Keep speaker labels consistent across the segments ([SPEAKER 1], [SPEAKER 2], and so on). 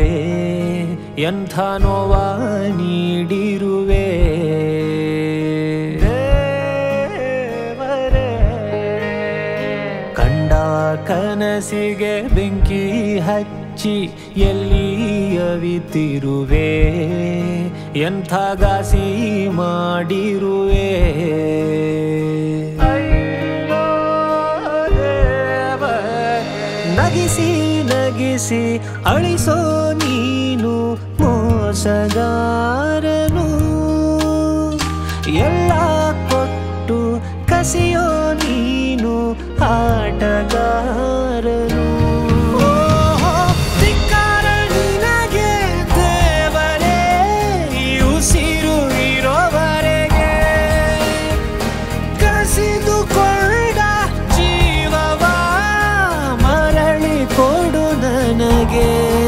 [SPEAKER 1] ಎಂಥ ನೋವ ನೀಡಿರುವೆ ದೇವರೇ. ಕಂಡ ಕನಸಿಗೆ ಬೆಂಕಿ ಹಚ್ಚಿ ಎಲ್ಲಿ ಅವಿತಿರುವೆ ಎಂಥ ಗಾಸಿ ಮಾಡಿರುವೆ ಅಯ್ಯೋ ದೇವರೇ. ನಗಿಸಿ ನಗಿಸಿ ಅಳಿಸೋ ನೀನು ಮೋಸಗಾರನು ಎಲ್ಲ ಕೊಟ್ಟು ಕಸಿಯೋ ನೀನು ಆಟಗಾರನು ಓಹೋ, ಧಿಕ್ಕಾರ ನಿನಗೆ ದೇವರೇ, ಈ ಉಸಿರು ಇರೋವರೆಗೆ ಕಸಿದುಕೊಂಡ ಜೀವವ ಮರಳಿ ಕೊಡು ನನಗೆ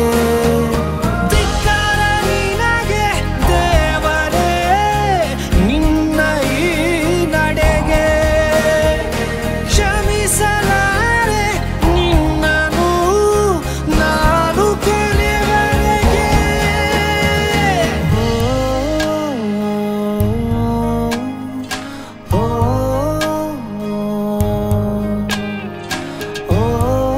[SPEAKER 1] ಧಿಕ್ಕಾರ ನಿನಗೆ ದೇವರೇ ನಿನ್ನ ಈ ನಡೆಗೆ ಕ್ಷಮಿಸಲಾರೆ ನಿನ್ನನು ನಾನು ಕೊನೆವರೆಗೆ ಓ, ಓ,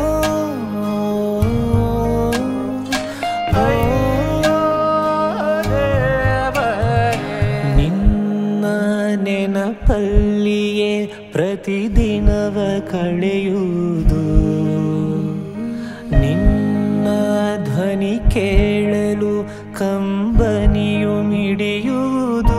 [SPEAKER 1] ನಿನ್ನ ನೆನಪಲ್ಲಿಯೇ ಪ್ರತಿದಿನವ ಕಳೆಯುವುದು ನಿನ್ನ ಧ್ವನಿ ಕೇಳಲು ಕಂಬನಿಯು ಮಿಡಿಯುವುದು